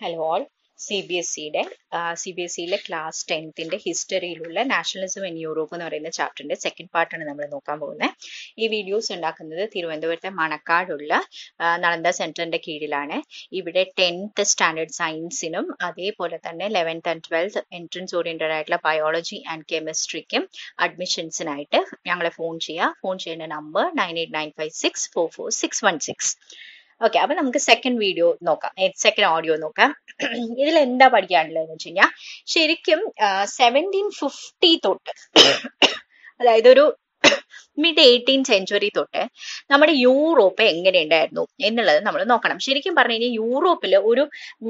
Hello all C B S സിയുടെ C B S സിയിലെ class ടെൻത്തിന്റെ ഹിസ്റ്ററിയിലുള്ള നാഷണലിസം ഇൻ യൂറോപ്പ് എന്ന് പറയുന്ന ചാപ്റ്ററിന്റെ സെക്കൻഡ് പാർട്ടാണ് നമ്മൾ നോക്കാൻ പോകുന്നത് ഈ വീഡിയോസ് ഉണ്ടാക്കുന്നത് തിരുവനന്തപുരത്തെ മണക്കാടുള്ള ആ, നളന്ദ സെന്ററിന്റെ കീഴിലാണ് ഇവിടെ ടെൻത്ത് സ്റ്റാൻഡേർഡ് സയൻസിനും അതേപോലെ തന്നെ eleventh and twelfth entrance oriented ആയിട്ടുള്ള ബയോളജി ആൻഡ് കെമിസ്ട്രിക്കും അഡ്മിഷൻസിനായിട്ട് ഞങ്ങളെ ഫോൺ ചെയ്യുക ഫോൺ ചെയ്യേണ്ട number nine eight nine five six four four six one six okay അപ്പൊ നമുക്ക് സെക്കൻഡ് വീഡിയോ നോക്കാം സെക്കൻഡ് ഓഡിയോ നോക്കാം ഇതിൽ എന്താ പഠിക്കാനുള്ളതെന്ന് വെച്ച് കഴിഞ്ഞാൽ ശരിക്കും സെവൻറ്റീൻ ഫിഫ്റ്റി തൊട്ട് അതായത് ഒരു മിഡ് എയ്റ്റീൻ സെഞ്ചുറി തൊട്ട് നമ്മുടെ യൂറോപ്പ് എങ്ങനെയുണ്ടായിരുന്നു എന്നുള്ളത് നമ്മൾ നോക്കണം ശരിക്കും പറഞ്ഞു കഴിഞ്ഞാൽ യൂറോപ്പിൽ ഒരു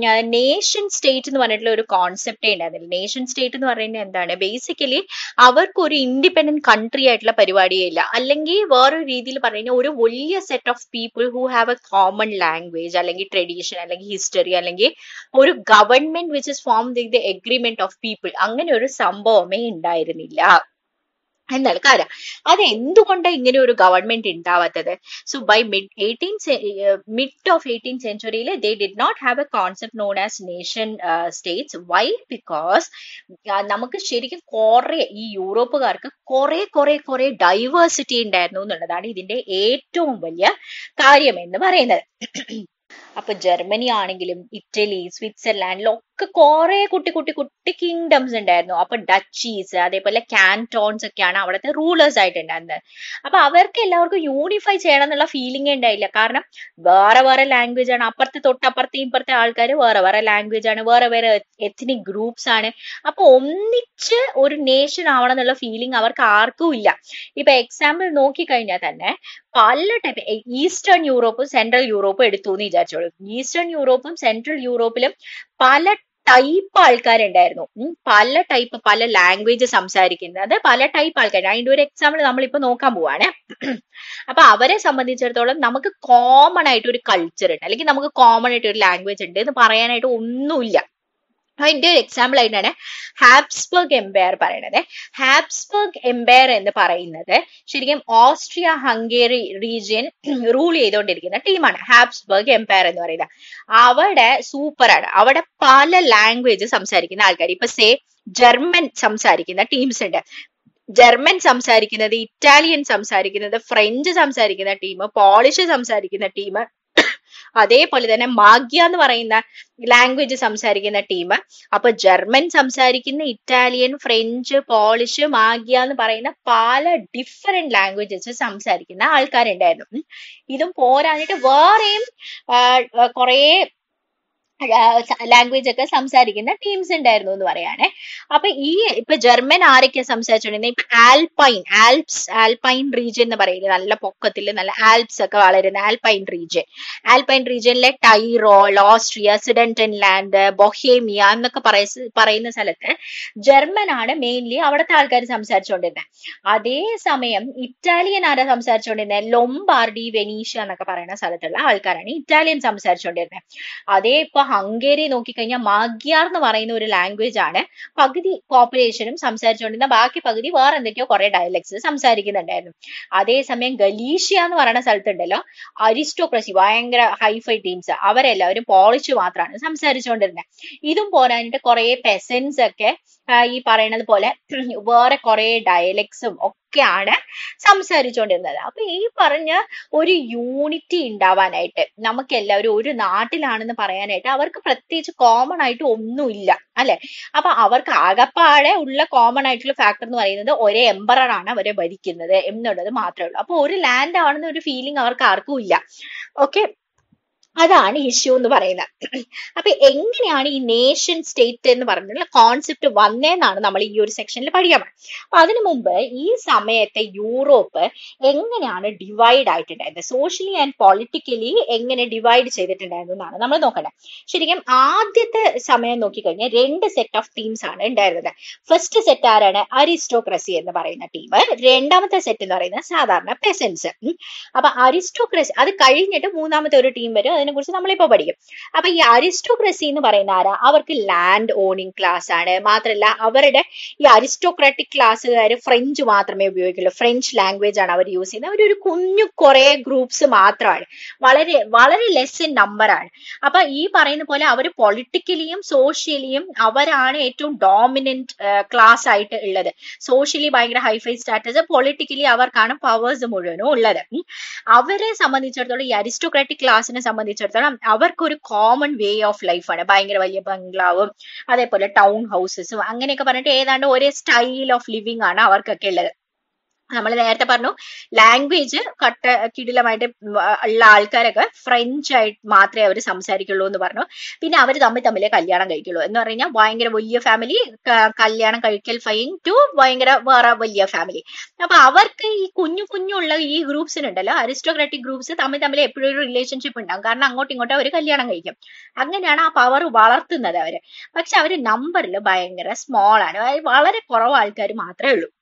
നേഷൻ സ്റ്റേറ്റ് എന്ന് പറഞ്ഞിട്ടുള്ള ഒരു കോൺസെപ്റ്റേ ഉണ്ടായിരുന്നില്ല നേഷൻ സ്റ്റേറ്റ് എന്ന് പറയുന്നത് എന്താണ് ബേസിക്കലി അവർക്ക് ഒരു ഇൻഡിപെൻഡന്റ് കൺട്രി ആയിട്ടുള്ള പരിപാടിയേ ഇല്ല അല്ലെങ്കിൽ വേറൊരു രീതിയിൽ പറയുന്ന ഒരു വലിയ set of people who have a common language അല്ലെങ്കിൽ ട്രഡീഷൻ അല്ലെങ്കിൽ ഹിസ്റ്ററി അല്ലെങ്കിൽ ഒരു government which is form the agreement of people അങ്ങനെ ഒരു സംഭവമേ ഉണ്ടായിരുന്നില്ല എന്താണ് കാര്യം അത് എന്തുകൊണ്ടാണ് ഇങ്ങനെ ഒരു ഗവൺമെന്റ് ഉണ്ടാവാത്തത് so by mid eighteen mid of eighteen സെഞ്ചുറിയിൽ they did not have a concept known as nation states why because നമുക്ക് ശരിക്കും കുറെ ഈ യൂറോപ്പുകാർക്ക് കുറെ കുറെ കുറെ ഡൈവേഴ്സിറ്റി ഉണ്ടായിരുന്നു എന്നുള്ളതാണ് ഇതിന്റെ ഏറ്റവും വലിയ കാര്യം എന്ന് പറയുന്നത് അപ്പൊ ജർമ്മനി ആണെങ്കിലും ഇറ്റലി സ്വിറ്റ്സർലാൻഡിലൊക്കെ കുറെ കുട്ടി കുട്ടി കുട്ടി കിങ്ഡംസ് ഉണ്ടായിരുന്നു അപ്പൊ ഡച്ചീസ് അതേപോലെ കാന്റോൺസ് ഒക്കെയാണ് അവിടുത്തെ റൂളേഴ്സ് ആയിട്ടുണ്ടായിരുന്നത് അപ്പൊ അവർക്ക് എല്ലാവർക്കും യൂണിഫൈ ചെയ്യണം എന്നുള്ള ഫീലിംഗ് ഉണ്ടായില്ല കാരണം വേറെ വേറെ ലാംഗ്വേജ് ആണ് അപ്പുറത്തെ തൊട്ടപ്പുറത്തെ ഇപ്പുറത്തെ ആൾക്കാർ വേറെ വേറെ ലാംഗ്വേജ് ആണ് വേറെ വേറെ എത്നിക് ഗ്രൂപ്പ്സ് ആണ് അപ്പൊ ഒന്നിച്ച് ഒരു നേഷൻ ആവണം എന്നുള്ള ഫീലിംഗ് അവർക്ക് ആർക്കും ഇല്ല ഇപ്പൊ എക്സാമ്പിൾ നോക്കിക്കഴിഞ്ഞാൽ തന്നെ പല ടൈപ്പ് ഈസ്റ്റേൺ യൂറോപ്പും സെൻട്രൽ യൂറോപ്പും എടുത്തു എന്ന് വിചാരിച്ചോളൂ ഈസ്റ്റേൺ യൂറോപ്പും സെൻട്രൽ യൂറോപ്പിലും പല ടൈപ്പ് ആൾക്കാരുണ്ടായിരുന്നു ഉം. പല ടൈപ്പ് പല ലാംഗ്വേജ് സംസാരിക്കുന്നത് പല ടൈപ്പ് ആൾക്കാർ അതിന്റെ ഒരു എക്സാമ്പിൾ നമ്മളിപ്പോ നോക്കാൻ പോവാണ് അപ്പൊ അവരെ സംബന്ധിച്ചിടത്തോളം നമുക്ക് കോമൺ ആയിട്ട് ഒരു കൾച്ചർ ഉണ്ട് അല്ലെങ്കിൽ നമുക്ക് കോമൺ ആയിട്ട് ഒരു ലാംഗ്വേജ് ഉണ്ട് എന്ന് പറയാനായിട്ട് ഒന്നുമില്ല അതിന്റെ ഒരു എക്സാമ്പിൾ ആയിട്ടാണ് ഹാബ്സ്ബർഗ് എംപയർ പറയുന്നത് ഹാബ്സ്ബർഗ് എംപയർ എന്ന് പറയുന്നത് ശരിക്കും ഓസ്ട്രിയ ഹംഗേറി റീജിയൻ റൂൾ ചെയ്തുകൊണ്ടിരിക്കുന്ന ടീമാണ് ഹാബ്സ്ബർഗ് എംപയർ എന്ന് പറയുന്നത് അവിടെ സൂപ്പറാണ് അവിടെ പല ലാംഗ്വേജ് സംസാരിക്കുന്ന ആൾക്കാർ ഇപ്പൊ സേ ജർമ്മൻ സംസാരിക്കുന്ന ടീംസ് ഉണ്ട് ജർമ്മൻ സംസാരിക്കുന്നത് ഇറ്റാലിയൻ സംസാരിക്കുന്നത് ഫ്രഞ്ച് സംസാരിക്കുന്ന ടീം പോളിഷ് സംസാരിക്കുന്ന ടീം അതേപോലെ തന്നെ മാഗ്യ എന്ന് പറയുന്ന ലാംഗ്വേജ് സംസാരിക്കുന്ന ടീം അപ്പൊ ജർമ്മൻ സംസാരിക്കുന്ന ഇറ്റാലിയൻ ഫ്രഞ്ച് പോളിഷ് മാഗ്യ എന്ന് പറയുന്ന പല ഡിഫറെന്റ് ലാംഗ്വേജസ് സംസാരിക്കുന്ന ആൾക്കാരുണ്ടായിരുന്നു ഉം. ഇതും പോരാഞ്ഞിട്ട് വേറെയും കുറെ ലാംഗ്വേജ് ഒക്കെ സംസാരിക്കുന്ന ടീംസ് ഉണ്ടായിരുന്നു എന്ന് പറയാണ് അപ്പൊ ഈ ഇപ്പൊ ജർമ്മൻ ആരൊക്കെ സംസാരിച്ചോണ്ടിരുന്നത് ഇപ്പൊ ആൽപൈൻ ആൽപ്സ് ആൽപൈൻ റീജിയൻ എന്ന് പറയുന്നത് നല്ല പൊക്കത്തിൽ നല്ല ആൽപ്സ് ഒക്കെ വളരുന്ന ആൽപൈൻ റീജിയൻ ആൽപൈൻ റീജിയനിലെ Tyrol Austria Sudetenland Bohemia എന്നൊക്കെ പറയ- പറയുന്ന സ്ഥലത്ത് ജർമ്മൻ ആണ് മെയിൻലി അവിടുത്തെ ആൾക്കാർ സംസാരിച്ചുകൊണ്ടിരുന്നത് അതേസമയം ഇറ്റാലിയൻ ആരാ സംസാരിച്ചുകൊണ്ടിരുന്നത് ലൊംബാർഡി വെനീഷ്യ എന്നൊക്കെ പറയുന്ന സ്ഥലത്തുള്ള ആൾക്കാരാണ് ഇറ്റാലിയൻ സംസാരിച്ചുകൊണ്ടിരുന്നത് അതേ ഇപ്പൊ ഹംഗേരി നോക്കിക്കഴിഞ്ഞാൽ മാഗ്യാർ എന്ന് പറയുന്ന ഒരു ലാംഗ്വേജ് ആണ് പകുതി പോപ്പുലേഷനും സംസാരിച്ചുകൊണ്ടിരുന്ന ബാക്കി പകുതി വേറെ എന്തൊക്കെയോ കുറെ ഡയലക്ട്സ് സംസാരിക്കുന്നുണ്ടായിരുന്നു അതേസമയം ഗലീഷ്യ എന്ന് പറയുന്ന സ്ഥലത്തുണ്ടല്ലോ അരിസ്റ്റോക്രസി ഭയങ്കര ഹൈഫൈ ടീംസ് അവരെല്ലാവരും പോളിഷ് മാത്രമാണ് സംസാരിച്ചുകൊണ്ടിരുന്നത് ഇതും പോരാഞ്ഞിട്ട് കുറെ പെസൻസ് ഒക്കെ ആ, ഈ പറയുന്നത് പോലെ വേറെ കുറെ ഡയലക്ട്സും ഒക്കെയാണ് സംസാരിച്ചുകൊണ്ടിരുന്നത് അപ്പൊ ഈ പറഞ്ഞ ഒരു യൂണിറ്റി ഉണ്ടാവാനായിട്ട് നമുക്ക് എല്ലാവരും ഒരു നാട്ടിലാണെന്ന് പറയാനായിട്ട് അവർക്ക് പ്രത്യേകിച്ച് കോമൺ ആയിട്ട് ഒന്നുമില്ല അല്ലെ അപ്പൊ അവർക്ക് ആകപ്പാടെ ഉള്ള കോമൺ ആയിട്ടുള്ള ഫാക്ടർ എന്ന് പറയുന്നത് ഒരേ എംബറർ ആണ് അവരെ ഭരിക്കുന്നത് എന്നുള്ളത് മാത്രമേ ഉള്ളൂ അപ്പൊ ഒരു ലാൻഡ് ആണെന്ന ഒരു ഫീലിംഗ് അവർക്ക് ആർക്കും ഇല്ല ഓക്കെ അതാണ് ഇഷ്യൂ എന്ന് പറയുന്നത് അപ്പൊ എങ്ങനെയാണ് ഈ നേഷൻ സ്റ്റേറ്റ് എന്ന് പറഞ്ഞിട്ടുള്ള കോൺസെപ്റ്റ് വന്നേന്നാണ് നമ്മൾ ഈ ഒരു സെക്ഷനിൽ പഠിക്കാൻ പോകുന്നത്. അപ്പൊ അതിനു മുമ്പ് ഈ സമയത്തെ യൂറോപ്പ് എങ്ങനെയാണ് ഡിവൈഡ് ആയിട്ടുണ്ടായിരുന്നത് സോഷ്യലി ആൻഡ് പൊളിറ്റിക്കലി എങ്ങനെ ഡിവൈഡ് ചെയ്തിട്ടുണ്ടായിരുന്നു എന്നാണ് നമ്മൾ നോക്കേണ്ടത് ശരിക്കും ആദ്യത്തെ സമയം നോക്കിക്കഴിഞ്ഞാൽ രണ്ട് സെറ്റ് ഓഫ് ടീംസ് ആണ് ഉണ്ടായിരുന്നത് ഫസ്റ്റ് സെറ്റ് ആരാണ് അരിസ്റ്റോക്രസി എന്ന് പറയുന്ന ടീം രണ്ടാമത്തെ സെറ്റ് എന്ന് പറയുന്നത് സാധാരണ പെസൻസ് അപ്പൊ അരിസ്റ്റോക്രസി അത് കഴിഞ്ഞിട്ട് മൂന്നാമത്തെ ഒരു ടീം വരും അതിനെ കുറിച്ച് നമ്മളിപ്പോ പഠിക്കും അപ്പൊ ഈ അരിസ്റ്റോക്രസി എന്ന് പറയുന്ന ആരാ അവർക്ക് ലാൻഡ് ഓണിംഗ് ക്ലാസ് ആണ് മാത്രല്ല അവരുടെ ഈ അരിസ്റ്റോക്രാറ്റിക് ക്ലാസ്സുകാർ ഫ്രഞ്ച് മാത്രമേ ഉപയോഗിക്കുള്ളൂ ഫ്രഞ്ച് ലാംഗ്വേജ് ആണ് അവർ യൂസ് ചെയ്യുന്നത് അവരൊരു കുഞ്ഞു കുറെ ഗ്രൂപ്പ്സ് മാത്രമാണ് വളരെ വളരെ ലെസ് ഇൻ നമ്പർ ആണ് അപ്പൊ ഈ പറയുന്ന പോലെ അവർ പൊളിറ്റിക്കലിയും സോഷ്യലിയും അവരാണ് ഏറ്റവും ഡോമിനന്റ് ക്ലാസ് ആയിട്ട് ഉള്ളത് സോഷ്യലി ഭയങ്കര ഹൈഫൈ സ്റ്റാറ്റസ് പൊളിറ്റിക്കലി അവർക്കാണ് പവേഴ്സ് മുഴുവനും ഉള്ളത് ഉം. അവരെ സംബന്ധിച്ചിടത്തോളം ഈ അരിസ്റ്റോക്രാറ്റിക് ക്ലാസ്സിനെ സംബന്ധിച്ചിടത്തോളം അവർക്കൊരു കോമൺ വേ ഓഫ് ലൈഫാണ് ഭയങ്കര വലിയ ബംഗ്ലാവും അതേപോലെ ടൗൺ ഹൗസസും അങ്ങനെയൊക്കെ പറഞ്ഞിട്ട് ഏതാണ്ട് ഒരേ സ്റ്റൈൽ ഓഫ് ലിവിംഗ് ആണ് അവർക്കൊക്കെ ഉള്ളത് നമ്മൾ നേരത്തെ പറഞ്ഞു ലാംഗ്വേജ് കട്ട കിടിലമായിട്ട് ഉം ഉള്ള ആൾക്കാരൊക്കെ ഫ്രഞ്ച് ആയിട്ട് മാത്രമേ അവർ സംസാരിക്കുള്ളൂ എന്ന് പറഞ്ഞു പിന്നെ അവർ തമ്മിൽ തമ്മിലേ കല്യാണം കഴിക്കുള്ളൂ എന്ന് പറഞ്ഞാൽ ഭയങ്കര വലിയ ഫാമിലി കല്യാണം കഴിക്കൽ ഫൈൻ ടു ഭയങ്കര വേറെ വലിയ ഫാമിലി അപ്പൊ അവർക്ക് ഈ കുഞ്ഞു കുഞ്ഞുള്ള ഈ ഗ്രൂപ്പ്സിനുണ്ടല്ലോ അരിസ്റ്റോക്രാറ്റിക് ഗ്രൂപ്പ്സ് തമ്മിൽ തമ്മിൽ എപ്പോഴും ഒരു റിലേഷൻഷിപ്പ് ഉണ്ടാവും കാരണം അങ്ങോട്ടും ഇങ്ങോട്ടും അവർ കല്യാണം കഴിക്കും അങ്ങനെയാണ് ആ പവർ വളർത്തുന്നത് അവര് പക്ഷെ അവര് നമ്പറിൽ ഭയങ്കര സ്മോൾ ആണ് അതായത് വളരെ കുറവ് ആൾക്കാർ മാത്രമേ ഉള്ളൂ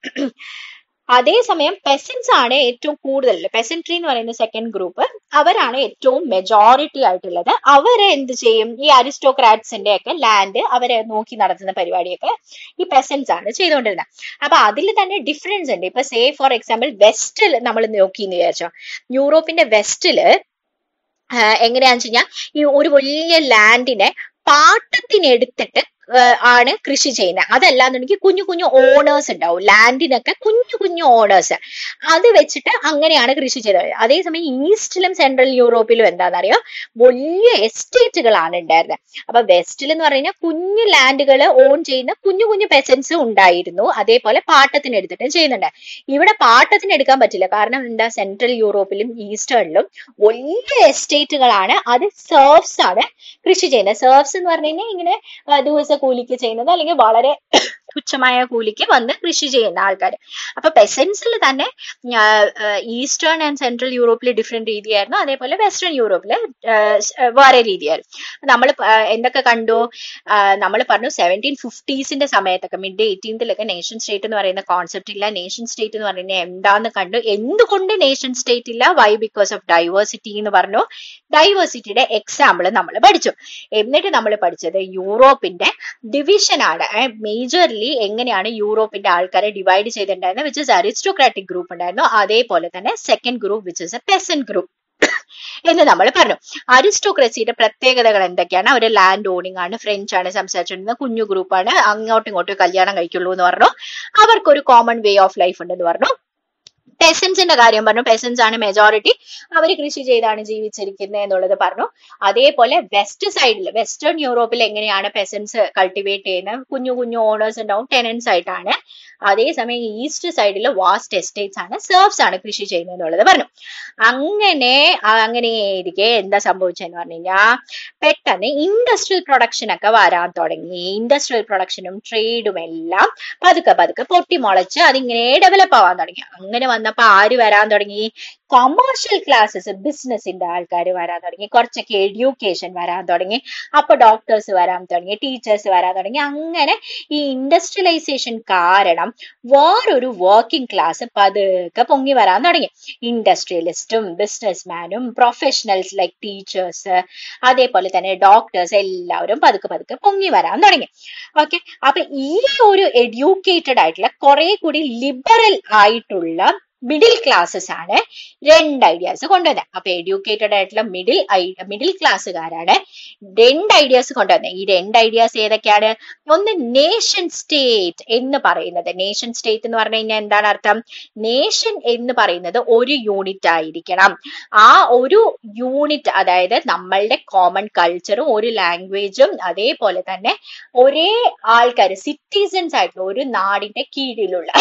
അതേസമയം പെസൻസ് ആണ് ഏറ്റവും കൂടുതൽ പെസൻട്രി എന്ന് പറയുന്ന സെക്കൻഡ് ഗ്രൂപ്പ് അവരാണ് ഏറ്റവും മെജോറിറ്റി ആയിട്ടുള്ളത് അവരെ എന്ത് ചെയ്യും ഈ അരിസ്റ്റോക്രാറ്റ്സിന്റെ ഒക്കെ ലാൻഡ് അവരെ നോക്കി നടത്തുന്ന പരിപാടിയൊക്കെ ഈ പെസൻസ് ആണ് ചെയ്തുകൊണ്ടിരുന്നത് അപ്പൊ അതിൽ തന്നെ ഡിഫറൻസ് ഉണ്ട് ഇപ്പൊ സേ ഫോർ എക്സാമ്പിൾ വെസ്റ്റിൽ നമ്മൾ നോക്കി എന്ന് വിചാരിച്ചോ യൂറോപ്പിന്റെ വെസ്റ്റില് എങ്ങനെയാന്ന് വെച്ച് കഴിഞ്ഞാൽ ഈ ഒരു വലിയ ലാൻഡിനെ പാട്ടത്തിനെടുത്തിട്ട് ആഹ് ആണ് കൃഷി ചെയ്യുന്നത് അതല്ലാന്നുണ്ടെങ്കിൽ കുഞ്ഞു കുഞ്ഞു ഓണേഴ്സ് ഉണ്ടാവും ലാൻഡിനൊക്കെ കുഞ്ഞു കുഞ്ഞു ഓണേഴ്സ് അത് വെച്ചിട്ട് അങ്ങനെയാണ് കൃഷി ചെയ്തത് അതേസമയം ഈസ്റ്റിലും സെൻട്രൽ യൂറോപ്പിലും എന്താണെന്നറിയോ വലിയ എസ്റ്റേറ്റുകളാണ് ഉണ്ടായിരുന്നത് അപ്പൊ വെസ്റ്റിൽ എന്ന് പറഞ്ഞാൽ കുഞ്ഞു ലാൻഡുകൾ ഓൺ ചെയ്യുന്ന കുഞ്ഞു കുഞ്ഞു പെസൻസ് ഉണ്ടായിരുന്നു അതേപോലെ പാട്ടത്തിന് എടുത്തിട്ട് ചെയ്യുന്നുണ്ട് ഇവിടെ പാട്ടത്തിന് എടുക്കാൻ പറ്റില്ല കാരണം എന്താ സെൻട്രൽ യൂറോപ്പിലും ഈസ്റ്റേണിലും വലിയ എസ്റ്റേറ്റുകളാണ് അത് സെർഫ്സ് ആണ് കൃഷി ചെയ്യുന്നത് സെർഫ്സ് എന്ന് പറഞ്ഞു കഴിഞ്ഞാൽ ഇങ്ങനെ ആ, ദിവസ കൂലിക്ക് ചെയ്യുന്നത് അല്ലെങ്കിൽ വളരെ തുച്ഛമായ കൂലിക്ക് വന്ന് കൃഷി ചെയ്യുന്ന ആൾക്കാർ അപ്പൊ പെസൻസിൽ തന്നെ ഈസ്റ്റേൺ ആൻഡ് സെൻട്രൽ യൂറോപ്പിൽ ഡിഫറെന്റ് രീതിയായിരുന്നു അതേപോലെ വെസ്റ്റേൺ യൂറോപ്പിൽ വേറെ രീതിയായിരുന്നു നമ്മൾ എന്തൊക്കെ കണ്ടു നമ്മൾ പറഞ്ഞു സെവൻറ്റീൻ ഫിഫ്റ്റീസിന്റെ സമയത്തൊക്കെ മിഡ് എയ്റ്റീൻത്തിലൊക്കെ നേഷൻ സ്റ്റേറ്റ് എന്ന് പറയുന്ന കോൺസെപ്റ്റ് ഇല്ല നേഷൻ സ്റ്റേറ്റ് എന്ന് പറയുന്നത് എന്താന്ന് കണ്ടു എന്തുകൊണ്ട് നേഷൻ സ്റ്റേറ്റ് ഇല്ല വൈ ബിക്കോസ് ഓഫ് ഡൈവേഴ്സിറ്റി എന്ന് പറഞ്ഞു ഡൈവേഴ്സിറ്റിയുടെ എക്സാമ്പിൾ നമ്മൾ പഠിച്ചു എന്നിട്ട് നമ്മൾ പഠിച്ചത് യൂറോപ്പിന്റെ ഡിവിഷൻ ആണ് മേജർലി എങ്ങനെയാണ് യൂറോപ്പിന്റെ ആൾക്കാരെ ഡിവൈഡ് ചെയ്തിട്ടുണ്ടായിരുന്നത് വിച്ച് ഇസ് അരിസ്റ്റോക്രാറ്റിക് ഗ്രൂപ്പ് ഉണ്ടായിരുന്നു അതേപോലെ തന്നെ second group which is a peasant group എന്ന് നമ്മൾ പറഞ്ഞു അരിസ്റ്റോക്രസിയുടെ പ്രത്യേകതകൾ എന്തൊക്കെയാണ് അവർ ലാൻഡ് ഓണിംഗ് ആണ് ഫ്രഞ്ച് ആണ് സംസാരിച്ചിരുന്നത് കുഞ്ഞു ഗ്രൂപ്പാണ് അങ്ങോട്ടും ഇങ്ങോട്ടും കല്യാണം കഴിക്കുള്ളൂ എന്ന് പറഞ്ഞു അവർക്കൊരു കോമൺ വേ ഓഫ് ലൈഫ് ഉണ്ടെന്ന് പറഞ്ഞു പെസൻസിന്റെ കാര്യം പറഞ്ഞു പെസൻസ് ആണ് മെജോറിറ്റി അവർ കൃഷി ചെയ്താണ് ജീവിച്ചിരിക്കുന്നത് എന്നുള്ളത് പറഞ്ഞു അതേപോലെ വെസ്റ്റ് സൈഡിൽ വെസ്റ്റേൺ യൂറോപ്പിൽ എങ്ങനെയാണ് പെസൻസ് കൾട്ടിവേറ്റ് ചെയ്യുന്നത് കുഞ്ഞു കുഞ്ഞു ഓണേഴ്സ് ഉണ്ടാവും ടെനൻസ് ആയിട്ടാണ് അതേസമയം ഈസ്റ്റ് സൈഡിൽ വാസ്റ്റ് എസ്റ്റേറ്റ്സ് ആണ് സെർഫ്സ് ആണ് കൃഷി ചെയ്യുന്നത് എന്നുള്ളത് പറഞ്ഞു അങ്ങനെ അങ്ങനെ ഇരിക്കെ എന്താ സംഭവിച്ചതെന്ന് പറഞ്ഞു കഴിഞ്ഞാൽ പെട്ടെന്ന് ഇൻഡസ്ട്രിയൽ പ്രൊഡക്ഷൻ ഒക്കെ വരാൻ തുടങ്ങി ഇൻഡസ്ട്രിയൽ പ്രൊഡക്ഷനും ട്രേഡും എല്ലാം പതുക്കെ പതുക്കെ പൊട്ടിമുളച്ച് അതിങ്ങനെ ഡെവലപ്പ് ആവാൻ തുടങ്ങി അങ്ങനെ വന്നപ്പോ ആര് വരാൻ തുടങ്ങി കൊമേഴ്ഷ്യൽ ക്ലാസ്സസ് ബിസിനസിന്റെ ആൾക്കാർ വരാൻ തുടങ്ങി കുറച്ചൊക്കെ എഡ്യൂക്കേഷൻ വരാൻ തുടങ്ങി അപ്പൊ ഡോക്ടേഴ്സ് വരാൻ തുടങ്ങി ടീച്ചേഴ്സ് വരാൻ തുടങ്ങി അങ്ങനെ ഈ ഇൻഡസ്ട്രിയലൈസേഷൻ കാരണം വേറൊരു വർക്കിംഗ് ക്ലാസ് പതുക്കെ പൊങ്ങി വരാൻ തുടങ്ങി ഇൻഡസ്ട്രിയലിസ്റ്റും ബിസിനസ്മാനും പ്രൊഫഷണൽസ് ലൈക്ക് ടീച്ചേഴ്സ് അതേപോലെ തന്നെ ഡോക്ടേഴ്സ് എല്ലാവരും പതുക്കെ പതുക്കെ പൊങ്ങി വരാൻ തുടങ്ങി ഓക്കെ അപ്പൊ ഈ ഒരു എഡ്യൂക്കേറ്റഡ് ആയിട്ടുള്ള കുറെ കൂടി ലിബറൽ ആയിട്ടുള്ള മിഡിൽ ക്ലാസ്സസ് ആണ് രണ്ട് ഐഡിയാസ് കൊണ്ടുവന്നത് അപ്പൊ എഡ്യൂക്കേറ്റഡ് ആയിട്ടുള്ള മിഡിൽ മിഡിൽ ക്ലാസ്സുകാരാണ് രണ്ട് ഐഡിയാസ് കൊണ്ടുവന്നത് ഈ രണ്ട് ഐഡിയാസ് ഏതൊക്കെയാണ് ഒന്ന് നേഷൻ സ്റ്റേറ്റ് എന്ന് പറയുന്നത് നേഷൻ സ്റ്റേറ്റ് എന്ന് പറഞ്ഞു കഴിഞ്ഞാൽ എന്താണ് അർത്ഥം നേഷൻ എന്ന് പറയുന്നത് ഒരു യൂണിറ്റ് ആയിരിക്കണം ആ ഒരു യൂണിറ്റ് അതായത് നമ്മളുടെ കോമൺ കൾച്ചറും ഒരു ലാംഗ്വേജും അതേപോലെ തന്നെ ഒരേ ആൾക്കാർ സിറ്റിസൺസ് ആയിട്ടുള്ള ഒരു നാടിന്റെ കീഴിലുള്ള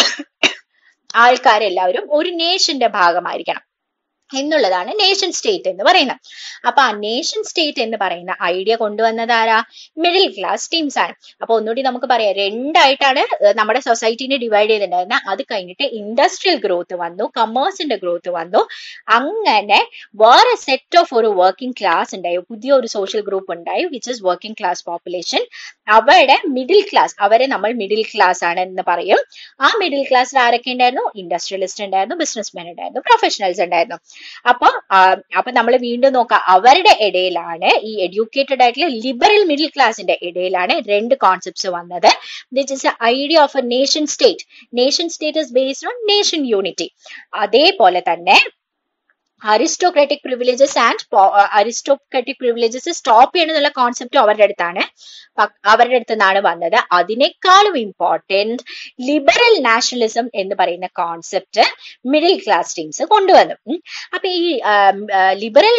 ആൾക്കാരെല്ലാവരും ഒരു നേഷന്റെ ഭാഗമായിരിക്കണം എന്നുള്ളതാണ് നേഷൻ സ്റ്റേറ്റ് എന്ന് പറയുന്നത് അപ്പൊ ആ നേഷൻ സ്റ്റേറ്റ് എന്ന് പറയുന്ന ഐഡിയ കൊണ്ടുവന്നത് ആരാ മിഡിൽ ക്ലാസ് ടീംസ് ആണ് അപ്പൊ ഒന്നുകൂടി നമുക്ക് പറയാം രണ്ടായിട്ടാണ് നമ്മുടെ സൊസൈറ്റിനെ ഡിവൈഡ് ചെയ്തിട്ടുണ്ടായിരുന്നത് അത് കഴിഞ്ഞിട്ട് ഇൻഡസ്ട്രിയൽ ഗ്രോത്ത് വന്നു കമേഴ്സിന്റെ ഗ്രോത്ത് വന്നു അങ്ങനെ വേറെ സെറ്റ് ഓഫ് ഒരു വർക്കിംഗ് ക്ലാസ് ഉണ്ടായി പുതിയ ഒരു സോഷ്യൽ ഗ്രൂപ്പ് ഉണ്ടായി which is working class population അവരുടെ മിഡിൽ ക്ലാസ് അവരെ നമ്മൾ മിഡിൽ ക്ലാസ് ആണ് എന്ന് പറയും ആ മിഡിൽ ക്ലാസ്സിൽ ആരൊക്കെ ഉണ്ടായിരുന്നു ഇൻഡസ്ട്രിയലിസ്റ്റ് ഉണ്ടായിരുന്നു ബിസിനസ്മാൻ ഉണ്ടായിരുന്നു പ്രൊഫഷണൽസ് ഉണ്ടായിരുന്നു അപ്പൊ അപ്പൊ നമ്മൾ വീണ്ടും നോക്കാം അവരുടെ ഇടയിലാണ് ഈ എഡ്യൂക്കേറ്റഡ് ആയിട്ടുള്ള ലിബറൽ മിഡിൽ ക്ലാസിന്റെ ഇടയിലാണ് രണ്ട് കോൺസെപ്റ്റ്സ് വന്നത് that is idea of a nation state nation state is based on nation unity അതേപോലെ തന്നെ aristocratic privileges and aristocratic privileges stop ചെയ്യണമെന്നുള്ള കോൺസെപ്റ്റ് അവരുടെ അടുത്താണ് അവരുടെ അടുത്ത് നിന്നാണ് വന്നത് അതിനേക്കാളും ഇമ്പോർട്ടൻറ്റ് ലിബറൽ നാഷണലിസം എന്ന് പറയുന്ന കോൺസെപ്റ്റ് മിഡിൽ ക്ലാസ് ടീംസ് കൊണ്ടുവന്നു അപ്പൊ ഈ ലിബറൽ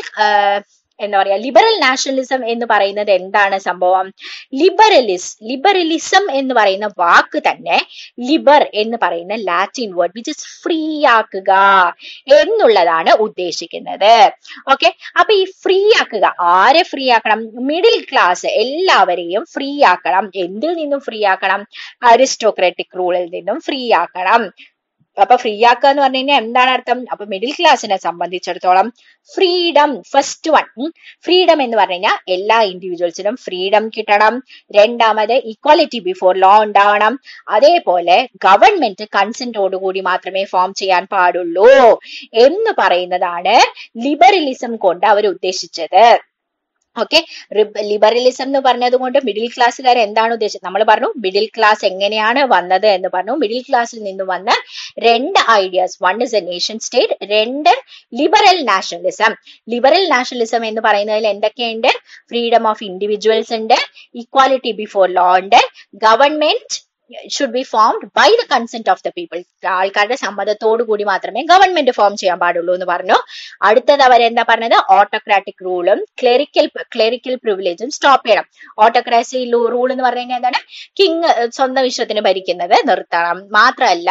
എന്താ പറയാ ലിബറൽ നാഷണലിസം എന്ന് പറയുന്നത് എന്താണ് സംഭവം ലിബറലിസ് ലിബറലിസം എന്ന് പറയുന്ന വാക്ക് തന്നെ ലിബർ എന്ന് പറയുന്ന Latin word which is free ആക്കുക എന്നുള്ളതാണ് ഉദ്ദേശിക്കുന്നത് ഓക്കെ അപ്പൊ ഈ ഫ്രീ ആക്കുക ആരെ ഫ്രീ ആക്കണം മിഡിൽ ക്ലാസ് എല്ലാവരെയും ഫ്രീ ആക്കണം എന്തിൽ നിന്നും ഫ്രീ ആക്കണം അരിസ്റ്റോക്രാറ്റിക് റൂളിൽ നിന്നും ഫ്രീ ആക്കണം അപ്പൊ ഫ്രീ ആക്കുക എന്ന് പറഞ്ഞു കഴിഞ്ഞാൽ എന്താണ് അർത്ഥം അപ്പൊ മിഡിൽ ക്ലാസ്സിനെ സംബന്ധിച്ചിടത്തോളം ഫ്രീഡം ഫസ്റ്റ് വൺ ഫ്രീഡം എന്ന് പറഞ്ഞു കഴിഞ്ഞാൽ എല്ലാ ഇൻഡിവിജ്വൽസിനും ഫ്രീഡം കിട്ടണം രണ്ടാമത് ഇക്വാലിറ്റി ബിഫോർ ലോ ഉണ്ടാവണം അതേപോലെ ഗവൺമെന്റ് കൺസെന്റോടുകൂടി മാത്രമേ ഫോം ചെയ്യാൻ പാടുള്ളൂ എന്ന് പറയുന്നതാണ് ലിബറലിസം കൊണ്ട് അവർ ഉദ്ദേശിച്ചത് ഓക്കെ ലിബറലിസം എന്ന് പറഞ്ഞത് കൊണ്ട് മിഡിൽ ക്ലാസ്സുകാർ എന്താണ് ഉദ്ദേശിച്ചത് നമ്മൾ പറഞ്ഞു മിഡിൽ ക്ലാസ് എങ്ങനെയാണ് വന്നത് എന്ന് പറഞ്ഞു മിഡിൽ ക്ലാസ്സിൽ നിന്ന് വന്ന രണ്ട് ideas one is a nation state രണ്ട് ലിബറൽ നാഷണലിസം ലിബറൽ നാഷണലിസം എന്ന് പറയുന്നതിൽ എന്തൊക്കെയുണ്ട് ഫ്രീഡം ഓഫ് ഇൻഡിവിജ്വൽസ് ഉണ്ട് ഇക്വാലിറ്റി ബിഫോർ ലോ ഉണ്ട് government should be formed by the consent of the people ആൾക്കാരുടെ സമ്മതത്തോടു കൂടി മാത്രമേ ഗവൺമെന്റ് ഫോം ചെയ്യാൻ പാടുള്ളൂ എന്ന് പറഞ്ഞു അടുത്തത് അവരെന്താ പറഞ്ഞത് ഓട്ടോക്രാറ്റിക് റൂളും ക്ലെറിക്കൽ ക്ലെറിക്കൽ പ്രിവിലേജും സ്റ്റോപ്പ് ചെയ്യണം ഓട്ടോക്രാസി റൂൾ എന്ന് പറഞ്ഞു കഴിഞ്ഞാൽ എന്താണ് കിങ് സ്വന്തം ഇഷ്ടത്തിന് ഭരിക്കുന്നത് നിർത്തണം മാത്രമല്ല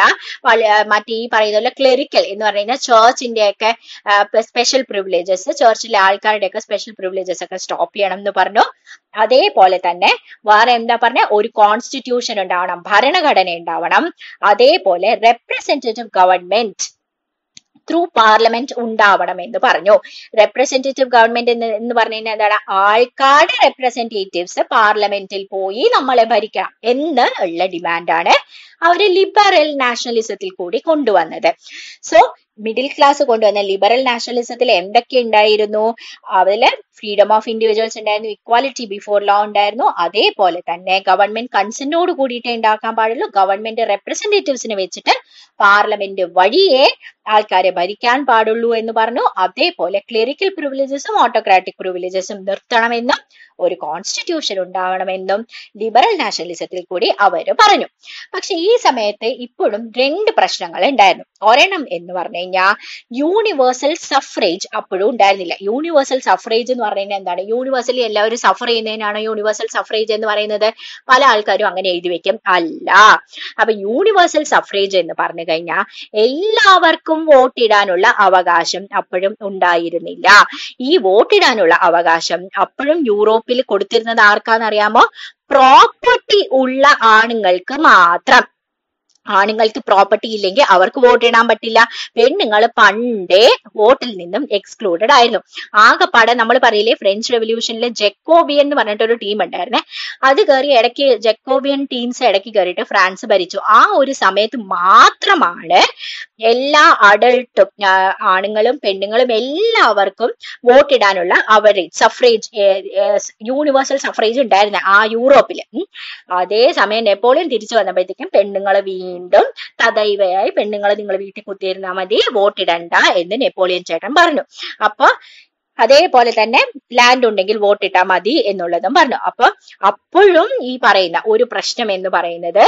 മറ്റേ ഈ പറയുന്ന പോലെ ക്ലെറിക്കൽ എന്ന് പറഞ്ഞു കഴിഞ്ഞാൽ ചേർച്ചിന്റെ ഒക്കെ സ്പെഷ്യൽ പ്രിവിലേജസ് ചേർച്ചിലെ ആൾക്കാരുടെ ഒക്കെ സ്പെഷ്യൽ പ്രിവിലേജസ് ഒക്കെ സ്റ്റോപ്പ് ചെയ്യണം എന്ന് പറഞ്ഞു അതേപോലെ തന്നെ വേറെ എന്താ പറഞ്ഞ ഒരു കോൺസ്റ്റിറ്റ്യൂഷൻ ഉണ്ടാവണം ഭരണഘടന ഉണ്ടാവണം അതേപോലെ റെപ്രസെന്റേറ്റീവ് ഗവൺമെന്റ് ത്രൂ പാർലമെന്റ് ഉണ്ടാവണം എന്ന് പറഞ്ഞു റെപ്രസെന്റേറ്റീവ് ഗവൺമെന്റ് എന്ന് എന്ന് പറഞ്ഞു കഴിഞ്ഞാൽ എന്താണ് ആൾക്കാരുടെ റെപ്രസെന്റേറ്റീവ്സ് പാർലമെന്റിൽ പോയി നമ്മളെ ഭരിക്കണം എന്ന് ഉള്ള ഡിമാൻഡാണ് അവര് ലിബറൽ നാഷണലിസത്തിൽ കൂടി കൊണ്ടുവന്നത് സോ മിഡിൽ ക്ലാസ് കൊണ്ടുവന്ന ലിബറൽ നാഷണലിസത്തിൽ എന്തൊക്കെ ഉണ്ടായിരുന്നു അതില് ഫ്രീഡം ഓഫ് ഇൻഡിവിജ്വൽസ് ഉണ്ടായിരുന്നു ഇക്വാലിറ്റി ബിഫോർ ലോ ഉണ്ടായിരുന്നു അതേപോലെ തന്നെ ഗവൺമെന്റ് കൺസെന്റോട് കൂടിയിട്ടേ ഉണ്ടാക്കാൻ പാടുള്ളൂ ഗവൺമെന്റ് റെപ്രസെന്റേറ്റീവ്സിനെ വെച്ചിട്ട് പാർലമെന്റ് വഴിയേ ആൾക്കാരെ ഭരിക്കാൻ പാടുള്ളൂ എന്ന് പറഞ്ഞു അതേപോലെ ക്ലറിക്കൽ പ്രിവിലേജസും ഓട്ടോക്രാറ്റിക് പ്രിവിലേജസും നിർത്തണമെന്നും ഒരു കോൺസ്റ്റിറ്റ്യൂഷൻ ഉണ്ടാവണമെന്നും ലിബറൽ നാഷണലിസത്തിൽ കൂടി അവര് പറഞ്ഞു പക്ഷെ ഈ സമയത്ത് ഇപ്പോഴും രണ്ട് പ്രശ്നങ്ങൾ ഉണ്ടായിരുന്നു ഒരെണ്ണം എന്ന് പറഞ്ഞു കഴിഞ്ഞാൽ യൂണിവേഴ്സൽ സഫറേജ് അപ്പോഴും ഉണ്ടായിരുന്നില്ല യൂണിവേഴ്സൽ സഫറേജ് എന്ന് പറഞ്ഞു കഴിഞ്ഞാൽ എന്താണ് യൂണിവേഴ്സലി എല്ലാവരും സഫർ ചെയ്യുന്നതിനാണ് യൂണിവേഴ്സൽ സഫറേജ് എന്ന് പറയുന്നത് പല ആൾക്കാരും അങ്ങനെ എഴുതി വെക്കും അല്ല അപ്പൊ യൂണിവേഴ്സൽ സഫറേജ് എന്ന് പറഞ്ഞു കഴിഞ്ഞാൽ എല്ലാവർക്കും വോട്ടിടാനുള്ള അവകാശം അപ്പോഴും ഉണ്ടായിരുന്നില്ല ഈ വോട്ടിടാനുള്ള അവകാശം അപ്പോഴും യൂറോപ്പിൽ കൊടുത്തിരുന്നത് ആർക്കാന്നറിയാമോ പ്രോപ്പർട്ടി ഉള്ള ആണുങ്ങൾക്ക് മാത്രം ആണുങ്ങൾക്ക് പ്രോപ്പർട്ടി ഇല്ലെങ്കിൽ അവർക്ക് വോട്ട് ഇടാൻ പറ്റില്ല പെണ്ണുങ്ങൾ പണ്ടേ വോട്ടിൽ നിന്നും എക്സ്ക്ലൂഡഡ് ആയിരുന്നു ആകെപ്പാടെ നമ്മൾ പറയില്ലേ ഫ്രഞ്ച് റെവല്യൂഷനിലെ ജെക്കോബിയൻ എന്ന് പറഞ്ഞിട്ടൊരു ടീം ഉണ്ടായിരുന്നേ അത് കയറി ഇടയ്ക്ക് ജെക്കോബിയൻ ടീംസ് ഇടയ്ക്ക് കയറിയിട്ട് ഫ്രാൻസ് ഭരിച്ചു ആ ഒരു സമയത്ത് മാത്രമാണ് എല്ലാ അഡൾട്ടും ആണുങ്ങളും പെണ്ണുങ്ങളും എല്ലാവർക്കും വോട്ടിടാനുള്ള അവര് സഫറേജ് യൂണിവേഴ്സൽ സഫറേജ് ഉണ്ടായിരുന്നെ ആ യൂറോപ്പില് അതേ സമയം നെപ്പോളിയൻ തിരിച്ചു വന്നപ്പോഴത്തേക്കും പെണ്ണുങ്ങൾ വീണ്ടും തദൈവയായി പെണ്ണുങ്ങൾ നിങ്ങൾ വീട്ടിൽ കുത്തിയിരുന്നാൽ മതി വോട്ടിടണ്ട എന്ന് നെപ്പോളിയൻ ചേട്ടൻ പറഞ്ഞു അപ്പൊ അതേപോലെ തന്നെ ലാൻഡ് ഉണ്ടെങ്കിൽ വോട്ടിട്ടാൽ മതി എന്നുള്ളതും പറഞ്ഞു അപ്പൊ അപ്പോഴും ഈ പറയുന്ന ഒരു പ്രശ്നം എന്ന് പറയുന്നത്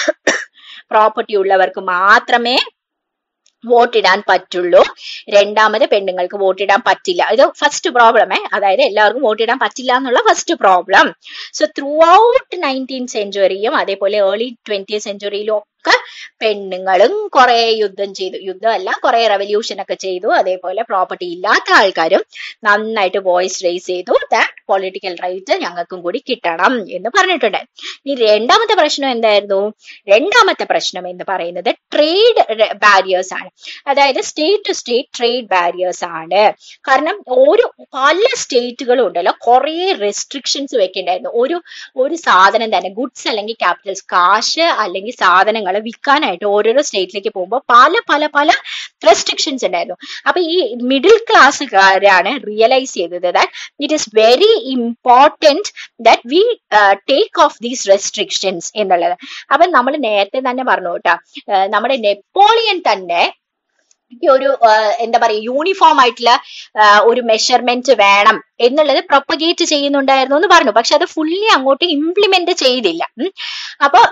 പ്രോപ്പർട്ടി ഉള്ളവർക്ക് മാത്രമേ വോട്ടിടാൻ പറ്റുള്ളൂ രണ്ടാമത് പെണ്ണുങ്ങൾക്ക് വോട്ടിടാൻ പറ്റില്ല ഇത് ഫസ്റ്റ് പ്രോബ്ലമേ അതായത് എല്ലാവർക്കും വോട്ടിടാൻ പറ്റില്ല എന്നുള്ള first problem so throughout nineteen സെഞ്ചുറിയും അതേപോലെ ഏർലി ട്വന്റി സെഞ്ചുറിയിലും ഒക്കെ പെണ്ണുങ്ങളും കുറെ യുദ്ധം ചെയ്തു യുദ്ധമല്ല കുറെ റെവല്യൂഷൻ ഒക്കെ ചെയ്തു അതേപോലെ പ്രോപ്പർട്ടി ഇല്ലാത്ത ആൾക്കാരും നന്നായിട്ട് വോയിസ് റേസ് ചെയ്തു ദാറ്റ് പൊളിറ്റിക്കൽ റൈറ്റ് ഞങ്ങൾക്കും കൂടി കിട്ടണം എന്ന് പറഞ്ഞിട്ടുണ്ട് ഇനി രണ്ടാമത്തെ പ്രശ്നം എന്തായിരുന്നു രണ്ടാമത്തെ പ്രശ്നം എന്ന് പറയുന്നത് ട്രേഡ് ബാരിയേഴ്സ് ആണ് അതായത് state to state trade barriers ആണ് കാരണം ഒരു പല സ്റ്റേറ്റുകളും ഉണ്ടല്ലോ കുറേ റെസ്ട്രിക്ഷൻസ് വെക്കേണ്ടായിരുന്നു ഒരു ഒരു സാധനം തന്നെ ഗുഡ്സ് അല്ലെങ്കിൽ ക്യാപിറ്റൽസ് കാശ് അല്ലെങ്കിൽ സാധനങ്ങൾ വിൽക്കാനായിട്ട് ഓരോരോ സ്റ്റേറ്റിലേക്ക് പോകുമ്പോൾ പല പല പല റെസ്ട്രിക്ഷൻസ് ഉണ്ടായിരുന്നു അപ്പൊ ഈ മിഡിൽ ക്ലാസ്സുകാരാണ് റിയലൈസ് ചെയ്തത് that it is very important that we take off these restrictions എന്നുള്ളത് അപ്പൊ നമ്മൾ നേരത്തെ തന്നെ പറഞ്ഞു കേട്ടോ നമ്മുടെ നെപ്പോളിയൻ തന്നെ ഈ ഒരു എന്താ പറയുക യൂണിഫോം ആയിട്ടുള്ള ഒരു മെഷർമെന്റ് വേണം എന്നുള്ളത് പ്രൊപ്പഗേറ്റ് ചെയ്യുന്നുണ്ടായിരുന്നു എന്ന് പറഞ്ഞു പക്ഷെ അത് ഫുള്ളി അങ്ങോട്ട് ഇംപ്ലിമെന്റ് ചെയ്തില്ല അപ്പൊ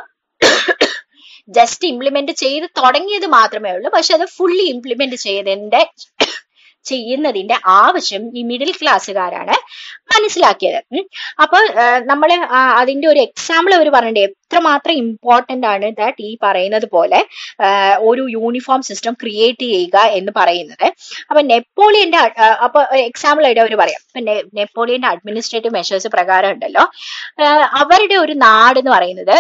ജസ്റ്റ് ഇംപ്ലിമെന്റ് ചെയ്ത് തുടങ്ങിയത് മാത്രമേ ഉള്ളൂ പക്ഷെ അത് ഫുള്ളി ഇംപ്ലിമെന്റ് ചെയ്തതിന്റെ ചെയ്യുന്നതിന്റെ ആവശ്യം ഈ മിഡിൽ ക്ലാസ്സുകാരാണ് മനസ്സിലാക്കിയത് അപ്പൊ നമ്മൾ അതിന്റെ ഒരു എക്സാമ്പിൾ അവർ പറഞ്ഞിട്ട് എത്രമാത്രം ഇമ്പോർട്ടന്റ് ആണ് ദാറ്റ് ഈ പറയുന്നത് പോലെ ഒരു യൂണിഫോം സിസ്റ്റം ക്രിയേറ്റ് ചെയ്യുക എന്ന് പറയുന്നത് അപ്പൊ നെപ്പോളിയന്റെ അപ്പൊ എക്സാമ്പിൾ ആയിട്ട് അവർ പറയാം ഇപ്പൊ നെപ്പോളിയന്റെ അഡ്മിനിസ്ട്രേറ്റീവ് മെഷേഴ്സ് പ്രകാരം ഉണ്ടല്ലോ അവരുടെ ഒരു നാട് എന്ന് പറയുന്നത്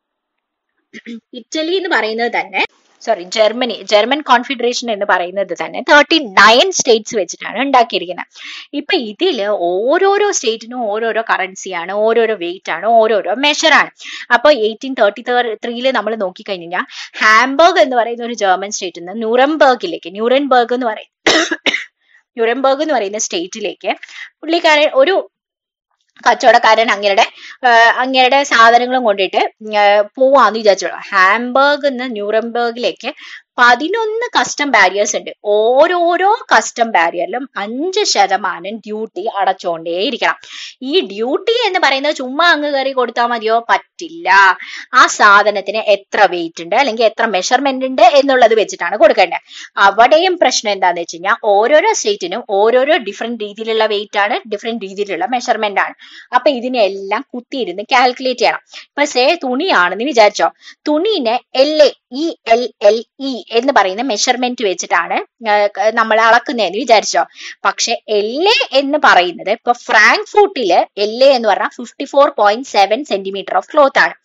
ഇറ്റലി എന്ന് പറയുന്നത് തന്നെ സോറി ജർമ്മനി ജർമ്മൻ കോൺഫെഡറേഷൻ എന്ന് പറയുന്നത് തന്നെ തേർട്ടി നയൻ സ്റ്റേറ്റ്സ് വെച്ചിട്ടാണ് ഉണ്ടാക്കിയിരിക്കുന്നത് ഇപ്പൊ ഇതില് ഓരോരോ സ്റ്റേറ്റിനും ഓരോരോ കറൻസിയാണ് ഓരോരോ വെയിറ്റ് ആണ് ഓരോരോ മെഷറാണ് അപ്പൊ എയ്റ്റീൻ തേർട്ടി ത്രീയില് നമ്മൾ നോക്കിക്കഴിഞ്ഞാൽ ഹാംബർഗ് എന്ന് പറയുന്ന ഒരു ജർമ്മൻ സ്റ്റേറ്റിൽ നിന്ന് ന്യൂറംബർഗിലേക്ക് ന്യൂറൻബർഗ് എന്ന് പറയും ന്യൂറംബർഗ് എന്ന് പറയുന്ന സ്റ്റേറ്റിലേക്ക് പുള്ളിക്കാരൻ ഒരു കച്ചവടക്കാരൻ അങ്ങയുടെ അങ്ങയുടെ സാധനങ്ങളും കൊണ്ടിട്ട് പോവാന്ന് വിചാരിച്ചോളൂ ഹാംബർഗ് നിന്ന് ന്യൂറംബർഗിലേക്ക് പതിനൊന്ന് കസ്റ്റം ബാരിയേഴ്സ് ഉണ്ട് ഓരോരോ കസ്റ്റം ബാരിയറിലും അഞ്ച് ശതമാനം ഡ്യൂട്ടി അടച്ചുകൊണ്ടേയിരിക്കണം ഈ ഡ്യൂട്ടി എന്ന് പറയുന്നത് ചുമ്മാ അങ്ങ് കയറി കൊടുത്താൽ മതിയോ പറ്റില്ല ആ സാധനത്തിന് എത്ര വെയിറ്റ് ഉണ്ട് അല്ലെങ്കിൽ എത്ര മെഷർമെന്റ് ഉണ്ട് എന്നുള്ളത് വെച്ചിട്ടാണ് കൊടുക്കേണ്ടത് അവിടെയും പ്രശ്നം എന്താന്ന് വെച്ച് കഴിഞ്ഞാൽ ഓരോരോ സ്റ്റേറ്റിനും ഓരോരോ ഡിഫറെന്റ് രീതിയിലുള്ള വെയിറ്റ് ആണ് ഡിഫറെന്റ് രീതിയിലുള്ള മെഷർമെന്റ് ആണ് അപ്പൊ ഇതിനെല്ലാം കുത്തിയിരുന്ന് കാൽക്കുലേറ്റ് ചെയ്യണം ഇപ്പൊ സേ തുണിയാണെന്ന് വിചാരിച്ചോ തുണീനെ L A E L L E എന്ന് പറയുന്ന മെഷർമെന്റ് വെച്ചിട്ടാണ് നമ്മൾ അളക്കുന്നതെന്ന് വിചാരിച്ചോ പക്ഷെ എൽ എ എന്ന് പറയുന്നത് ഇപ്പൊ ഫ്രാങ്ക്ഫൂട്ടില് എൽ എ എന്ന് പറഞ്ഞാൽ fifty four point seven centimetre of cloth ആണ്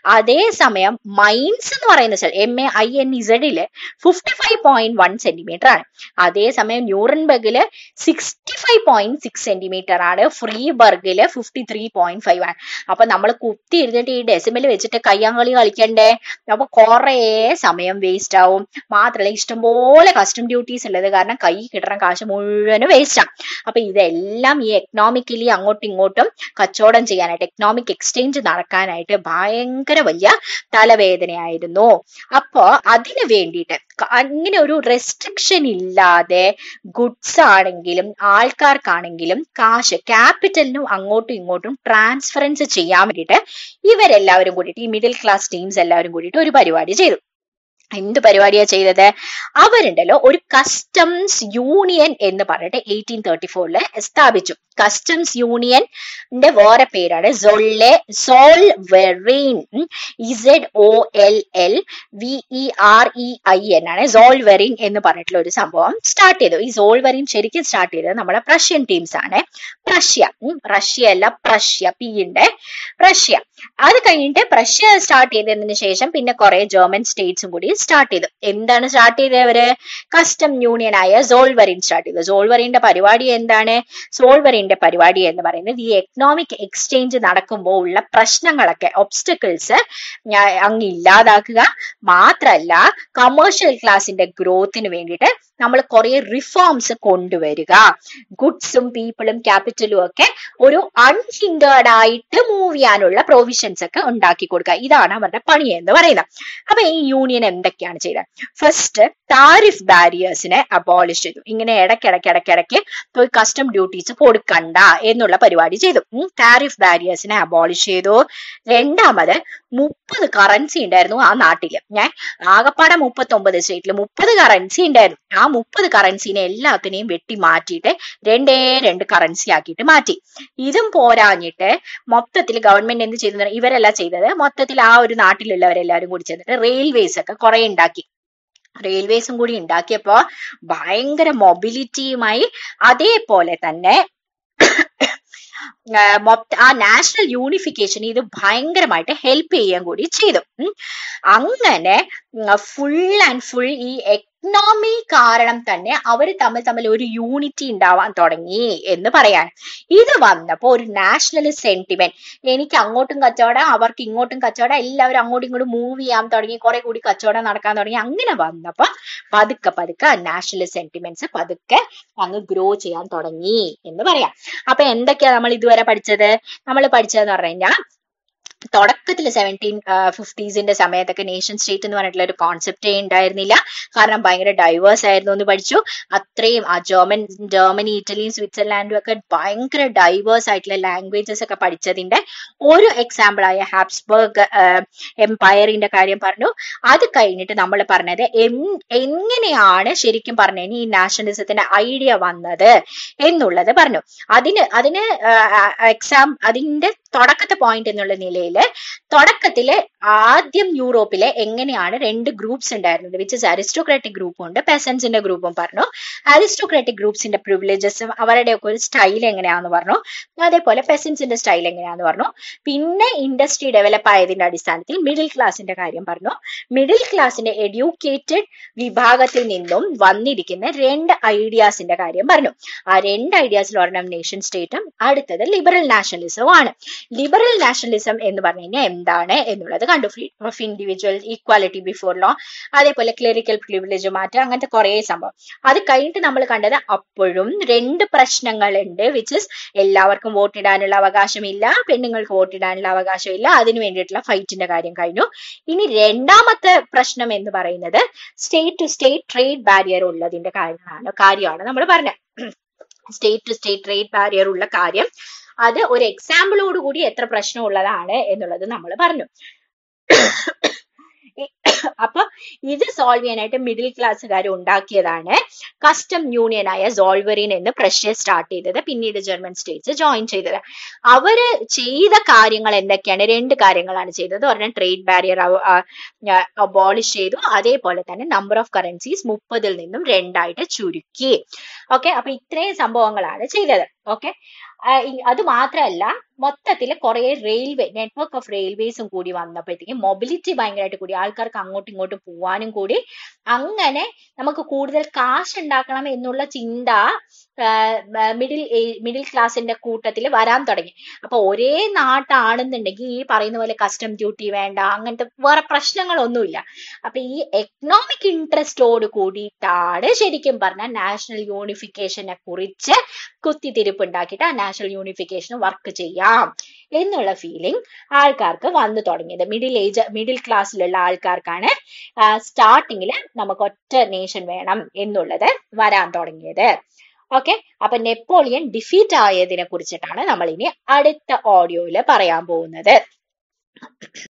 അതേസമയം മൈൻസ് എന്ന് പറയുന്ന സ്ഥലം എം എ ഐ എൻ ഇസഡില് fifty five point one centimetre ആണ് അതേസമയം ന്യൂറൻബർഗില് sixty five point six centimetre ആണ് ഫ്രീബർഗില് ഫിഫ്റ്റി ത്രീ പോയിന്റ് ഫൈവ് ആണ് അപ്പൊ നമ്മൾ കുത്തി ഇരുന്നിട്ട് ഈ ഡെസിമൽ വെച്ചിട്ട് കയ്യാങ്കളി കളിക്കണ്ടേ അപ്പൊ കുറേ സമയം വേസ്റ്റ് ആവും മാത്രമല്ല ഇഷ്ടംപോലെ കസ്റ്റം ഡ്യൂട്ടീസ് ഉള്ളത് കാരണം കൈ കിട്ടുന്ന കാശ് മുഴുവനും വേസ്റ്റ് ആണ് അപ്പൊ ഇതെല്ലാം ഈ എക്കണോമിക്കലി അങ്ങോട്ടും ഇങ്ങോട്ടും കച്ചവടം ചെയ്യാനായിട്ട് എക്കണോമിക് എക്സ്ചേഞ്ച് നടക്കാനായിട്ട് ഭയങ്കര വലിയ തലവേദനയായിരുന്നു അപ്പോ അതിന് വേണ്ടിയിട്ട് അങ്ങനെ ഒരു റെസ്ട്രിക്ഷൻ ഇല്ലാതെ ഗുഡ്സ് ആണെങ്കിലും ആൾക്കാർക്കാണെങ്കിലും കാശ് ക്യാപിറ്റലിനും അങ്ങോട്ടും ഇങ്ങോട്ടും ട്രാൻസ്ഫറൻസ് ചെയ്യാൻ വേണ്ടിയിട്ട് ഇവരെല്ലാവരും കൂടിയിട്ട് ഈ മിഡിൽ ക്ലാസ് ടീംസ് എല്ലാവരും കൂടിയിട്ട് ഒരു പരിപാടി ചെയ്തു എന്ത് പരിപാടിയാ ചെയ്തത് അവരുണ്ടല്ലോ ഒരു കസ്റ്റംസ് യൂണിയൻ എന്ന് പറഞ്ഞിട്ട് എയ്റ്റീൻ തേർട്ടി ഫോറില് സ്ഥാപിച്ചു കസ്റ്റംസ് യൂണിയന്റെ വേറെ പേരാണ് സൊള്ളെ Zollverein Z O L L V E R E I N ആണ് സോൾവെറിൻ എന്ന് പറഞ്ഞിട്ടുള്ള ഒരു സംഭവം സ്റ്റാർട്ട് ചെയ്തു ഈ സോൾവെറിൻ ശരിക്കും സ്റ്റാർട്ട് ചെയ്തത് നമ്മുടെ പ്രഷ്യൻ ടീംസ് ആണ് പ്രഷ്യ റഷ്യ അല്ല പ്രഷ്യ പിന്റെ പ്രഷ്യ അത് കഴിഞ്ഞിട്ട് പ്രഷ്യ സ്റ്റാർട്ട് ചെയ്തതിന് ശേഷം പിന്നെ കുറെ ജർമ്മൻ സ്റ്റേറ്റ്സും കൂടി സ്റ്റാർട്ട് ചെയ്തു എന്താണ് സ്റ്റാർട്ട് ചെയ്തവര് കസ്റ്റം യൂണിയൻ ആയ സോൾവറിൻ സ്റ്റാർട്ട് ചെയ്തു സോൾവറിന്റെ പരിപാടി എന്താണ് സോൾവറിന്റെ പരിപാടി എന്ന് പറയുന്നത് ഈ എക്കണോമിക് എക്സ്ചേഞ്ച് നടക്കുമ്പോൾ ഉള്ള പ്രശ്നങ്ങളൊക്കെ ഒബ്സ്റ്റക്കിൾസ് അങ്ങ് ഇല്ലാതാക്കുക മാത്രല്ല കമേഴ്ഷ്യൽ ക്ലാസിന്റെ ഗ്രോത്തിന് വേണ്ടിയിട്ട് നമ്മൾ കുറെ റിഫോംസ് കൊണ്ടുവരിക ഗുഡ്സും പീപ്പിളും ക്യാപിറ്റലും ഒക്കെ ഒരു അൺഹിൻഡേർഡ് ആയിട്ട് മൂവ് ചെയ്യാനുള്ള പ്രൊവിഷൻസ് ഒക്കെ ഉണ്ടാക്കി കൊടുക്കുക ഇതാണ് അവരുടെ പണി എന്ന് പറയുന്നത് അപ്പൊ ഈ യൂണിയൻ എന്തൊക്കെയാണ് ചെയ്തത് ഫസ്റ്റ് താരിഫ് ബാരിയേഴ്സിനെ അബോളിഷ് ചെയ്തു ഇങ്ങനെ ഇടയ്ക്കിടയ്ക്ക് ഇടയ്ക്കിടയ്ക്ക് പോയി കസ്റ്റം ഡ്യൂട്ടീസ് കൊടുക്കണ്ട എന്നുള്ള പരിപാടി ചെയ്തു താരിഫ് ബാരിയേഴ്സിനെ അബോളിഷ് ചെയ്തു രണ്ടാമത് മുപ്പത് കറൻസി ഉണ്ടായിരുന്നു ആ നാട്ടില് ഞാൻ ആകപ്പാടെ മുപ്പത്തി ഒമ്പത് സ്റ്റേറ്റിൽ മുപ്പത് കറൻസി ഉണ്ടായിരുന്നു ആ മുപ്പത് കറൻസിനെ എല്ലാത്തിനെയും വെട്ടി മാറ്റിയിട്ട് രണ്ടേ രണ്ട് കറൻസി ആക്കിയിട്ട് മാറ്റി ഇതും പോരാഞ്ഞിട്ട് മൊത്തത്തിൽ ഗവൺമെന്റ് എന്ത് ചെയ്തു ഇവരല്ല ചെയ്തത് മൊത്തത്തിൽ ആ ഒരു നാട്ടിലുള്ളവരെല്ലാവരും കൂടി ചെന്നിട്ട് റെയിൽവേസ് ഒക്കെ കുറെ ഉണ്ടാക്കി റെയിൽവേസും കൂടി ഉണ്ടാക്കിയപ്പോ ഭയങ്കര മൊബിലിറ്റിയുമായി അതേപോലെ തന്നെ ആ നാഷണൽ യൂണിഫിക്കേഷൻ ഇത് ഭയങ്കരമായിട്ട് ഹെൽപ്പ് ചെയ്യുകയും കൂടി ചെയ്തു ഉം. അങ്ങനെ ഫുൾ ആൻഡ് ഫുൾ ഈ എക്കണോമി കാരണം തന്നെ അവർ തമ്മിൽ തമ്മിൽ ഒരു യൂണിറ്റി ഉണ്ടാവാൻ തുടങ്ങി എന്ന് പറയാൻ ഇത് വന്നപ്പോ ഒരു നാഷണൽ സെന്റിമെന്റ് എനിക്ക് അങ്ങോട്ടും കച്ചവടം അവർക്ക് ഇങ്ങോട്ടും കച്ചവടം എല്ലാവരും അങ്ങോട്ടും ഇങ്ങോട്ടും മൂവ് ചെയ്യാൻ തുടങ്ങി കുറെ കൂടി കച്ചവടം നടക്കാൻ തുടങ്ങി അങ്ങനെ വന്നപ്പോ പതുക്കെ പതുക്കെ നാഷണൽ സെന്റിമെന്റ്സ് പതുക്കെ അങ്ങ് ഗ്രോ ചെയ്യാൻ തുടങ്ങി എന്ന് പറയാം അപ്പൊ എന്തൊക്കെയാ നമ്മൾ ഇതുവരെ പഠിച്ചത് നമ്മൾ പഠിച്ചതെന്ന് പറഞ്ഞു കഴിഞ്ഞാൽ തുടക്കത്തിൽ സെവൻറ്റീൻ ഫിഫ്റ്റീസിന്റെ സമയത്തൊക്കെ നേഷൻ സ്റ്റേറ്റ് എന്ന് പറഞ്ഞിട്ടുള്ള ഒരു കോൺസെപ്റ്റേ ഉണ്ടായിരുന്നില്ല കാരണം ഭയങ്കര ഡൈവേഴ്സ് ആയിരുന്നു എന്ന് പഠിച്ചു അത്രയും ആ ജർമ്മൻ ജർമ്മനി ഇറ്റലിയും സ്വിറ്റ്സർലാൻഡും ഒക്കെ ഭയങ്കര ഡൈവേഴ്സ് ആയിട്ടുള്ള ലാംഗ്വേജസ് ഒക്കെ പഠിച്ചതിന്റെ ഒരു എക്സാമ്പിൾ ആയ ഹാബ്സ്ബർഗ് എംപയറിന്റെ കാര്യം പറഞ്ഞു അത് കഴിഞ്ഞിട്ട് നമ്മൾ പറഞ്ഞത് എം- എങ്ങനെയാണ് ശരിക്കും പറഞ്ഞു കഴിഞ്ഞാൽ ഈ നാഷണലിസത്തിന്റെ ഐഡിയ വന്നത് എന്നുള്ളത് പറഞ്ഞു അതിന് അതിന് എക്സാം അതിന്റെ തുടക്കത്തെ പോയിന്റ് എന്നുള്ള നിലയിൽ തുടക്കത്തില് ആദ്യം യൂറോപ്പിലെ എങ്ങനെയാണ് രണ്ട് ഗ്രൂപ്പ്സ് ഉണ്ടായിരുന്നത് വിച്ച് ഇസ് അരിസ്റ്റോക്രാറ്റിക് ഗ്രൂപ്പും ഉണ്ട് പെസൻസിന്റെ ഗ്രൂപ്പും പറഞ്ഞു അരിസ്റ്റോക്രാറ്റിക് ഗ്രൂപ്പ്സിന്റെ പ്രിവിലേജസും അവരുടെയൊക്കെ ഒരു സ്റ്റൈൽ എങ്ങനെയാന്ന് പറഞ്ഞു അതേപോലെ പെസൻസിന്റെ സ്റ്റൈൽ എങ്ങനെയാന്ന് പറഞ്ഞു പിന്നെ ഇൻഡസ്ട്രി ഡെവലപ്പ് ആയതിന്റെ അടിസ്ഥാനത്തിൽ മിഡിൽ ക്ലാസിന്റെ കാര്യം പറഞ്ഞു മിഡിൽ ക്ലാസിന്റെ എഡ്യൂക്കേറ്റഡ് വിഭാഗത്തിൽ നിന്നും വന്നിരിക്കുന്ന രണ്ട് ഐഡിയാസിന്റെ കാര്യം പറഞ്ഞു ആ രണ്ട് ഐഡിയാസിൽ ഒരെണ്ണം നേഷൻ സ്റ്റേറ്റും അടുത്തത് ലിബറൽ നാഷണലിസവും ആണ് ലിബറൽ നാഷണലിസം എന്ന് പറഞ്ഞു കഴിഞ്ഞാൽ എന്താണ് എന്നുള്ളത് കണ്ടു freedom of individual equality before law അതേപോലെ ക്ലറിക്കൽ പ്രിവിലേജ് മാറ്റം അങ്ങനത്തെ കുറേ സംഭവം അത് കഴിഞ്ഞിട്ട് നമ്മൾ കണ്ടത് അപ്പോഴും രണ്ട് പ്രശ്നങ്ങളുണ്ട് വിച്ച് ഇസ് എല്ലാവർക്കും വോട്ടിടാനുള്ള അവകാശമില്ല പെണ്ണുങ്ങൾക്ക് വോട്ടിടാനുള്ള അവകാശമില്ല അതിനു വേണ്ടിയിട്ടുള്ള ഫൈറ്റിന്റെ കാര്യം കഴിഞ്ഞു ഇനി രണ്ടാമത്തെ പ്രശ്നം എന്ന് പറയുന്നത് state to state trade barrier ഉള്ളതിന്റെ കാര്യമാണ് കാര്യമാണ് നമ്മൾ പറഞ്ഞത് state to state trade barrier ഉള്ള കാര്യം അത് ഒരു എക്സാമ്പിളോട് കൂടി എത്ര പ്രശ്നമുള്ളതാണ് എന്നുള്ളത് നമ്മൾ പറഞ്ഞു അപ്പൊ ഇത് സോൾവ് ചെയ്യാനായിട്ട് മിഡിൽ ക്ലാസ്സുകാർ ഉണ്ടാക്കിയതാണ് കസ്റ്റം യൂണിയൻ ആയ സോൾവറിൻ എന്ന് പ്രഷ്യ സ്റ്റാർട്ട് ചെയ്തത് പിന്നീട് ജർമ്മൻ സ്റ്റേറ്റ്സ് ജോയിൻ ചെയ്തത് അവര് ചെയ്ത കാര്യങ്ങൾ എന്തൊക്കെയാണ് രണ്ട് കാര്യങ്ങളാണ് ചെയ്തത് ഒരെണ്ണം ട്രേഡ് ബാരിയർ അബോളിഷ് ചെയ്തു അതേപോലെ തന്നെ നമ്പർ ഓഫ് കറൻസീസ് മുപ്പതിൽ നിന്നും രണ്ടായിട്ട് ചുരുക്കി ഓക്കെ അപ്പൊ ഇത്രയും സംഭവങ്ങളാണ് ചെയ്തത് ഓക്കെ അത് മാത്രമല്ല മൊത്തത്തിൽ കുറെ റെയിൽവേ നെറ്റ്വർക്ക് ഓഫ് റെയിൽവേസും കൂടി വന്നപ്പോഴത്തേക്കും മൊബിലിറ്റി ഭയങ്കരമായിട്ട് കൂടി ആൾക്കാർക്ക് അങ്ങോട്ടും ഇങ്ങോട്ടും പോവാനും കൂടി അങ്ങനെ നമുക്ക് കൂടുതൽ കാശ് ഉണ്ടാക്കണം എന്നുള്ള ചിന്ത മിഡിൽ മിഡിൽ ക്ലാസിന്റെ കൂട്ടത്തിൽ വരാൻ തുടങ്ങി അപ്പൊ ഒരേ നാട്ടാണെന്നുണ്ടെങ്കിൽ ഈ പറയുന്ന പോലെ കസ്റ്റം ഡ്യൂട്ടി വേണ്ട അങ്ങനത്തെ വേറെ പ്രശ്നങ്ങളൊന്നുമില്ല അപ്പൊ ഈ എക്കണോമിക് ഇൻട്രസ്റ്റോട് കൂടിയിട്ടാണ് ശരിക്കും പറഞ്ഞാൽ നാഷണൽ യൂണിഫിക്കേഷനെ കുറിച്ച് കുത്തിത്തിരിപ്പ് ഉണ്ടാക്കിയിട്ട് ആ നാഷണൽ യൂണിഫിക്കേഷൻ വർക്ക് ചെയ്യാം എന്നുള്ള ഫീലിംഗ് ആൾക്കാർക്ക് വന്നു തുടങ്ങിയത് മിഡിൽ ഏജ് മിഡിൽ ക്ലാസ്സിലുള്ള ആൾക്കാർക്കാണ് സ്റ്റാർട്ടിങ്ങിൽ നമുക്ക് ഒറ്റ നേഷൻ വേണം എന്നുള്ളത് വരാൻ തുടങ്ങിയത് ഓക്കെ അപ്പൊ നെപ്പോളിയൻ ഡിഫീറ്റ് ആയതിനെ കുറിച്ചിട്ടാണ് നമ്മൾ ഇനി അടുത്ത ഓഡിയോയിൽ പറയാൻ പോകുന്നത്